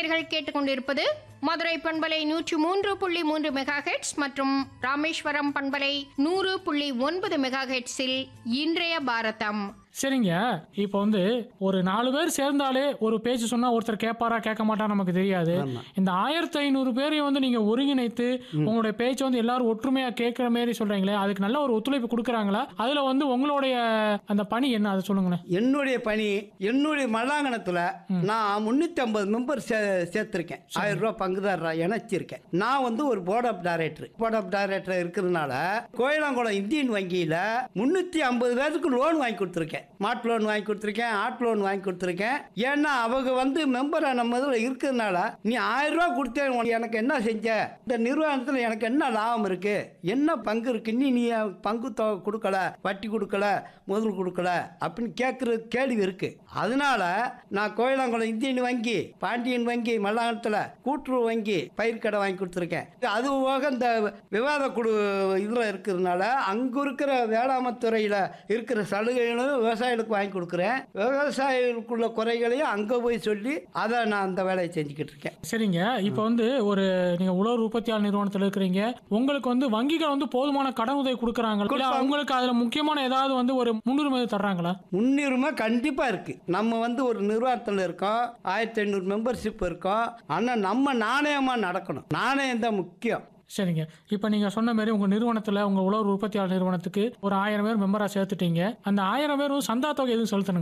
நேயர்கள் கேட்டுக்கொண்டிருப்பது மதுரை பண்பலை நூற்றி மூன்று புள்ளி மூன்று மெகா ஹெட்ஸ் மற்றும் ராமேஸ்வரம் பண்பலை நூறு புள்ளி ஒன்பது மெகா ஹெட்ஸில் இன்றைய பாரதம் சரிங்க இப்போ வந்து ஒரு நாலு பேர் சேர்ந்தாலே ஒரு பேச்சு சொன்னா ஒருத்தர் கேட்பாரா கேட்க மாட்டா நமக்கு தெரியாது ஆமா. இந்த ஆயிரத்தி ஐநூறு பேரையும் வந்து நீங்க ஒருங்கிணைத்து உங்களுடைய பேச்சை வந்து எல்லாரும் ஒற்றுமையா கேட்கிற மாதிரி சொல்றீங்களே அதுக்கு நல்ல ஒரு ஒத்துழைப்பு கொடுக்குறாங்களா அதுல வந்து உங்களுடைய அந்த பணி என்ன அதை சொல்லுங்களேன் என்னுடைய பணி என்னுடைய மல்லாங்கணத்துல நான் முன்னூத்தி ஐம்பது மெம்பர் சேர்த்திருக்கேன் ஆயிரம் ரூபாய் பங்குதாரரா இணைச்சிருக்கேன் நான் வந்து ஒரு board of director board of director இருக்கிறதுனால கோயிலாங்குளம் இந்தியன் வங்கியில முன்னூத்தி ஐம்பது பேருக்கு லோன் வாங்கி கொடுத்துருக்கேன் மாட்டு லோன் வாங்கி கொடுத்துருக்கேன் ஆட் லோன் வாங்கி கொடுத்துருக்கேன் ஏன்னா அவங்க வந்து மெம்பரா நம்ம இதில் இருக்கிறதுனால நீ ஆயிரம் ரூபாய் கொடுத்தேன் உனக்கு எனக்கு என்ன செஞ்ச இந்த நிறுவனத்தில் எனக்கு என்ன லாபம் இருக்கு என்ன பங்கு இருக்கு நீ நீ பங்கு தொகை கொடுக்கல வட்டி கொடுக்கல முதல் கொடுக்கல அப்படின்னு கேட்குற கேள்வி இருக்கு அதனால நான் கோயிலாங்குளம் இந்தியன் வங்கி பாண்டியன் வங்கி மல்லாங்கத்தில் கூட்டுறவு வங்கி பயிர்க்கடை வாங்கி கொடுத்துருக்கேன் அது போக இந்த விவாத குழு இதில் இருக்கிறதுனால அங்கே இருக்கிற வேளாண்மைத்துறையில் இருக்கிற சலுகைகளும் விவசாயிகளுக்கு வாங்கி கொடுக்குறேன் விவசாயிகளுக்குள்ள குறைகளையும் அங்கே போய் சொல்லி அதை நான் அந்த வேலையை செஞ்சுக்கிட்டு இருக்கேன் சரிங்க இப்போ வந்து ஒரு நீங்க உழவர் உற்பத்தியாளர் நிறுவனத்தில் இருக்கிறீங்க உங்களுக்கு வந்து வங்கிகள் வந்து போதுமான கடன் உதவி கொடுக்குறாங்களா இல்ல கொடுப்பாங்க. உங்களுக்கு அதுல முக்கியமான ஏதாவது வந்து ஒரு முன்னுரிமை தர்றாங்களா முன்னுரிமை கண்டிப்பாக இருக்குது நம்ம வந்து ஒரு நிர்வாகத்தில் இருக்கோம் ஆயிரத்தி ஐநூறு மெம்பர்ஷிப் இருக்கோம் ஆனால் நம்ம நாணயமாக நடக்கணும் நாணயம் தான் முக்கியம் சரிங்க இப்போ நீங்க சொன்ன மாதிரி உங்க நிறுவனத்துல உங்க உழவர் உற்பத்தியாளர் நிறுவனத்துக்கு ஒரு ஆயிரம் பேர் மெம்பரா சேர்த்துட்டீங்க அந்த ஆயிரம் பேரும் சந்தா தொகை எதுவும் செலுத்தணுங்க